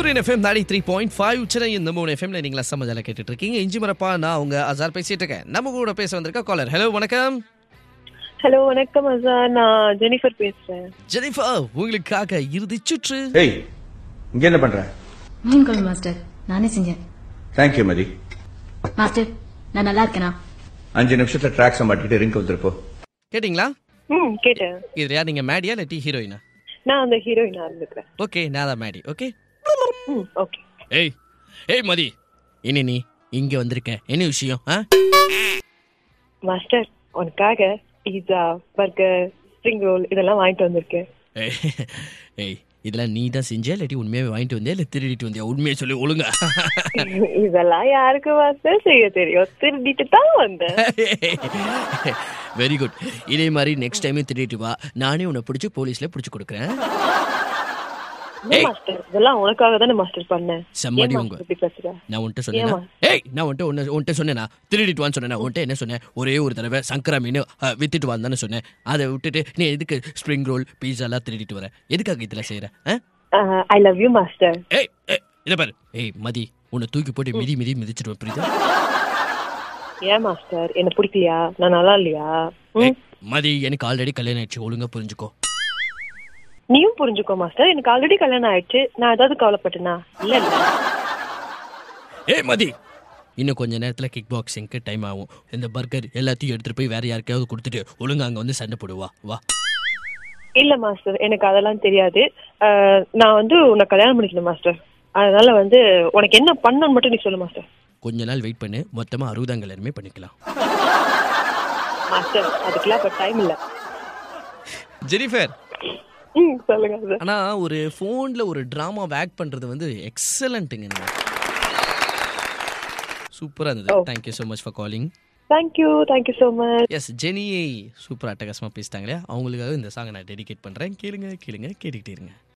சூரியன் எஃப்எம் நாடி three point five Chennai இந்த மூணு எஃப்எம்ல நீங்களா சமஜால கேட்டுட்டு இருக்கீங்க இஞ்சி மரப்பா நான் உங்க அசார் பேசிட்டு இருக்கேன் நம்ம கூட பேச வந்திருக்க காலர் ஹலோ வணக்கம் ஹலோ வணக்கம் அசார் நான் ஜெனிஃபர் பேசுறேன் ஜெனிஃபா உங்களுக்காக இறுதி சுற்று ஏய் இங்க என்ன பண்ற மீன் குழம்பு மாஸ்டர் நானே செஞ்சேன் தேங்க்யூ மதி மாஸ்டர் நான் நல்லா இருக்கேனா அஞ்சு நிமிஷத்துல ட்ராக்ஸை மாட்டிட்டு ரிங்க் வந்துருப்போ கேட்டிங்களா ம் கேட்டேன் இதுல யார் நீங்க மேடியா இல்லாட்டி ஹீரோயினா நான் அந்த ஹீரோயினா இருந்துக்கிறேன் ஓகே நான் தான் மேடி ஓகே ம் ஓகே ஏய் ஏய் மதி என்ன நீ இங்க வந்திருக்க என்ன விஷயம் ஆ மாஸ்டர் உனக்காக பீஸா பர்கர் ஸ்ப்ரிங் ரோல் இதெல்லாம் வாங்கிட்டு வந்திருக்கேன் ஏய், ஏய் இதெல்லாம் நீ தான் செஞ்ச இல்லாட்டி உண்மையாவே வாங்கிட்டு வந்தியா இல்லை திருடிட்டு வந்தியா உண்மையை சொல்லி ஒழுங்கா இதெல்லாம் யாருக்கு மாஸ்டர் செய்ய தெரியும் திருடிட்டு தான் வந்தேன் வெரி குட் இதே மாதிரி நெக்ஸ்ட் டைமே திருடிட்டு வா நானே உன்னை பிடிச்சி போலீஸ்ல பிடிச்சி கொடுக்குறேன் என்ன மாஸ்டர் இதெல்லாம் உனக்காக தானே மாஸ்டர் பண்ணேன் செம்மடி ஏன் உங்க மாஸ்டர் இப்படி பேசுற நான் உன்கிட்ட சொன்னேனா ஏம்மா? ஏய் நான் உன்கிட்ட ஒன்று உன்கிட்ட சொன்னேனா திருடிட்டு வான்னு சொன்னேன் உன்கிட்ட என்ன சொன்னேன் ஒரே ஒரு தடவை சங்கரா மீன் அஹ், வித்துட்டு வான்னு சொன்னேன் அதை விட்டுட்டு நீ எதுக்கு ஸ்ப்ரிங் ரோல் பீஸாலாம் திருடிட்டு வர எதுக்காக இதில் செய்கிற ஐ லவ் யூ மாஸ்டர் ஏய் ஏய், இதை பாரு ஏய் மதி உன்னை தூக்கி போட்டு மிதி மிதி மிதிச்சிடுவேன் புரியுதா ஏன் மாஸ்டர் என்ன பிடிக்கலையா நான் நல்லா இல்லையா ம்? ஏய், மதி எனக்கு ஆல்ரெடி கல்யாணம் ஆயிடுச்சு ஒழுங்கா புரிஞ்சுக்கோ நீயும் புரிஞ்சுக்கோ மாஸ்டர் எனக்கு ஆல்ரெடி கல்யாணம் ஆயிடுச்சு நான் ஏதாவது கவலைப்பட்டேனா இல்ல இல்ல ஏய் மதி இன்னும் கொஞ்ச நேரத்தில் கிக் பாக்ஸிங்க்கு டைம் ஆகும் இந்த பர்கர் எல்லாத்தையும் எடுத்துட்டு போய் வேற யாருக்காவது கொடுத்துட்டு ஒழுங்கா அங்கே வந்து சண்டை போடுவா வா இல்ல மாஸ்டர் எனக்கு அதெல்லாம் தெரியாது அஹ், நான் வந்து உன்னை கல்யாணம் பண்ணிக்கணும் மாஸ்டர் அதனால வந்து உனக்கு என்ன பண்ணணும்னு மட்டும் நீ சொல்லு மாஸ்டர் கொஞ்ச நாள் வெயிட் பண்ணு மொத்தமாக அறுபதாம் கல்யாணமே பண்ணிக்கலாம் மாஸ்டர் அதுக்கெல்லாம் இப்ப டைம் இல்ல ஜெனிஃபர் ம் சொல்லுங்க சார் ஆனா ஒரு ஃபோன்ல ஒரு டிராமா ஆக்ட் பண்றது வந்து எக்ஸலண்ட்டுங்க நீங்க சூப்பரா இருந்தது Oh. Thank you so much for calling thank you thank you so much yes Jeni super அட்டகாசமா பேசிட்டாங்களே அவங்களுக்காக இந்த சாங்கை நான் டெடிகேட் பண்றேன் கேளுங்க கேளுங்க கேட்டுக்கிட்டே இருங்க